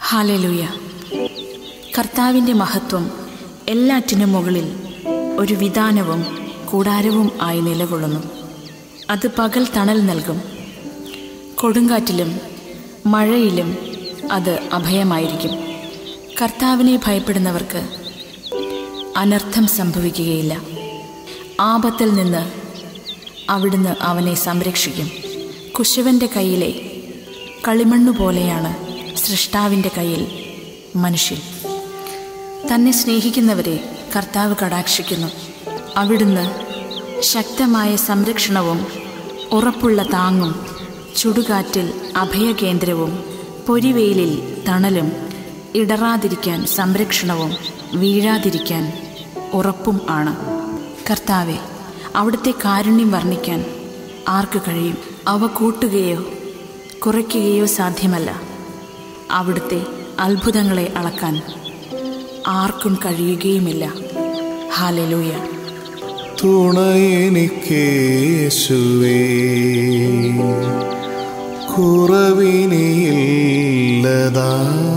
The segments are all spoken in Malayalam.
ഹാലലുയ കർത്താവിൻ്റെ മഹത്വം എല്ലാറ്റിനും മുകളിൽ ഒരു വിധാനവും കൂടാരവും ആയി നിലകൊള്ളുന്നു അത് പകൽ തണൽ നൽകും കൊടുങ്കാറ്റിലും മഴയിലും അത് അഭയമായിരിക്കും കർത്താവിനെ ഭയപ്പെടുന്നവർക്ക് അനർത്ഥം സംഭവിക്കുകയില്ല ആപത്തിൽ നിന്ന് അവിടുന്ന് അവനെ സംരക്ഷിക്കും കുശവൻ്റെ കയ്യിലെ കളിമണ്ണു പോലെയാണ് സൃഷ്ടാവിൻ്റെ കയ്യിൽ മനുഷ്യൻ തന്നെ സ്നേഹിക്കുന്നവരെ കർത്താവ് കടാക്ഷിക്കുന്നു അവിടുന്ന് ശക്തമായ സംരക്ഷണവും ഉറപ്പുള്ള താങ്ങും ചുടുകാറ്റിൽ അഭയകേന്ദ്രവും പൊരിവെയിലിൽ തണലും ഇടറാതിരിക്കാൻ സംരക്ഷണവും വീഴാതിരിക്കാൻ ഉറപ്പും ആണ് കർത്താവെ അവിടുത്തെ കാരുണ്യം വർണ്ണിക്കാൻ ആർക്ക് കഴിയും അവ കൂട്ടുകയോ കുറയ്ക്കുകയോ സാധ്യമല്ല അവിടുത്തെ അത്ഭുതങ്ങളെ അളക്കാൻ ആർക്കും കഴിയുകയുമില്ല ഹാലലൂയ തുണയെനിക്കേശുവേ കുറവിനിയില്ലതാ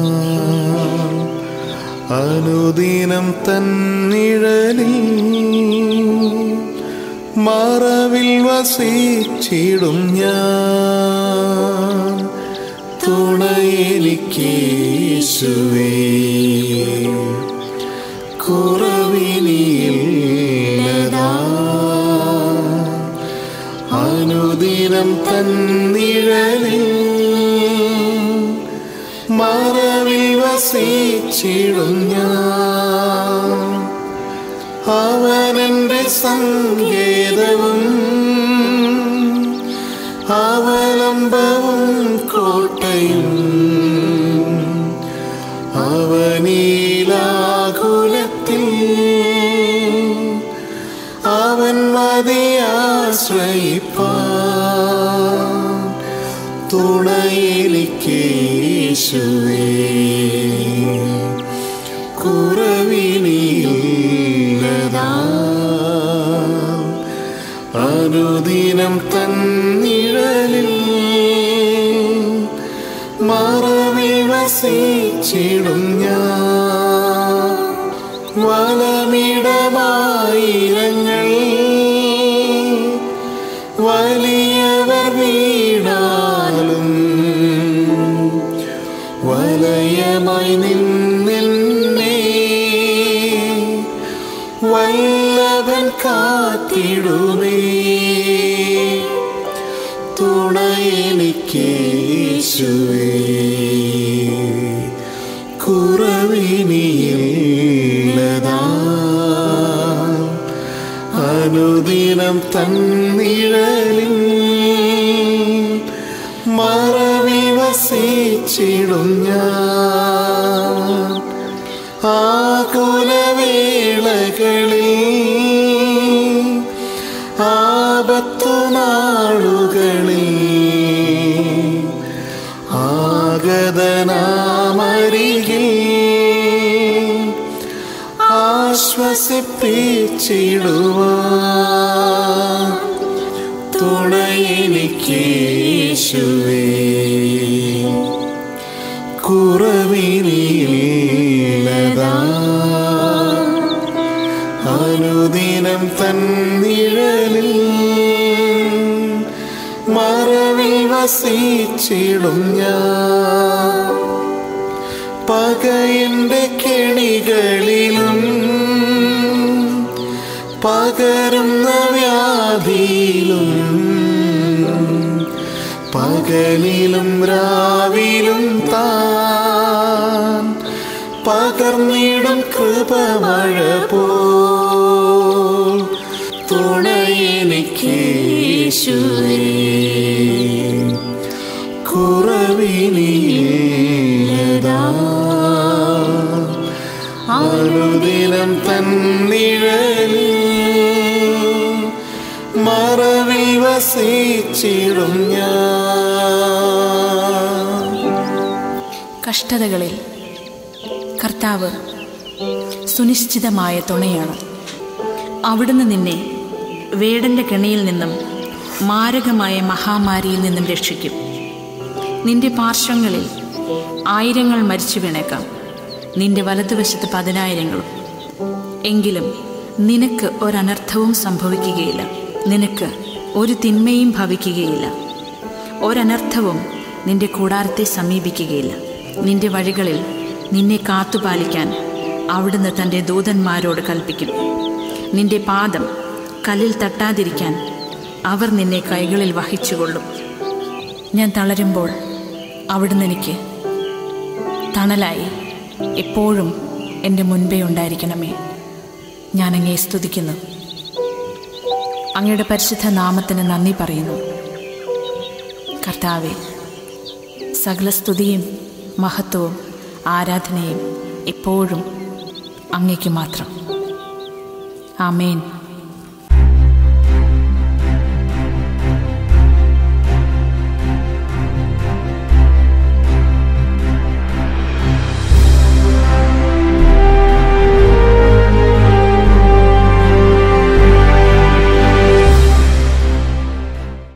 അനുദിനം തന്നിഴലിൽ മറവിൽ വസിച്ചിടും ഞാൻ തുണയെനിക്കേശുവേ കുറവിനിയില്ലതാ അനുദിനം തന്നിഴലിൽ മറവിൽ വസിച്ചിടും ഞാൻ അവനെന്റെ സങ്കേതവും അവലംബവും കോട്ടയും അവനീലാകുലത്തിൽ അവൻ മതിയാശ്രയിപ്പാൻ തുണയിലിക്കേശുവേ കുറവിനിയില്ലതാ അനുദിനം തന്നിഴലിൽ മറവിൽ വസിച്ചിടും ഞാൻ വലമിടമായിരങ്ങൾ വലിയവർ വീണാലും വലയമായി നിന്നെ വല്ലഭൻ കാത്തിടുമേ തുണയെനിക്കേശുവേ കുറവിനിയില്ലതാ അനുദിനം തന്നിഴലിൽ മറവിൽ വസിച്ചിടും ഞാൻ ആകുലവേളകളിൽ ആപത്തു നാളുകളിൽ ആഗതനാമരികിൽ ആശ്വസിപ്പിച്ചിടുവാൻ തുണയെനിക്കേശുവേ കുറവിനിയില്ലതാ അനുദിനം തന്നിഴലിൽ മറവിൽ വസിച്ചിടും ഞാൻ പകയന്റെ കെണികളിലും പകരുന്ന വ്യാധിയിലും പകലിലും രാവിലും താൻ പകർന്നിടും കൃപമഴ പോ തുണയെനിക്കേശുവേ കുറവിനിയില്ലതാ അനുദിനം തന്നിഴലിൽ മറവിൽ വസിച്ചിടും ഞാൻ കഷ്ടതകളിൽ കർത്താവ് സുനിശ്ചിതമായ തുണയാണ് അവിടുന്ന് നിന്നെ വേടന്റെ കെണിയിൽ നിന്നും മാരകമായ മഹാമാരിയിൽ നിന്നും രക്ഷിക്കും നിന്റെ പാർശ്വങ്ങളിൽ ആയിരങ്ങൾ മരിച്ചു വീണേക്കാം നിന്റെ വലതുവശത്ത് പതിനായിരങ്ങളും എങ്കിലും നിനക്ക് ഒരനർത്ഥവും സംഭവിക്കുകയില്ല നിനക്ക് ഒരു തിന്മയും ഭവിക്കുകയില്ല ഒരനർത്ഥവും നിന്റെ കൂടാരത്തെ സമീപിക്കുകയില്ല നിന്റെ വഴികളിൽ നിന്നെ കാത്തുപാലിക്കാൻ അവിടുന്ന് തൻ്റെ ദൂതന്മാരോട് കൽപ്പിക്കും നിന്റെ പാദം കല്ലിൽ തട്ടാതിരിക്കാൻ അവർ നിന്നെ കൈകളിൽ വഹിച്ചുകൊള്ളും ഞാൻ തളരുമ്പോൾ അവിടുന്ന് എനിക്ക് തണലായി എപ്പോഴും എൻ്റെ മുൻപേ ഉണ്ടായിരിക്കണമേ ഞാൻ അങ്ങയെ സ്തുതിക്കുന്നു അങ്ങയുടെ പരിശുദ്ധ നാമത്തിന് നന്ദി പറയുന്നു കർത്താവെ സകല സ്തുതിയും മഹത്വവും ആരാധനയും എപ്പോഴും അങ്ങയ്ക്ക് മാത്രം ആമേൻ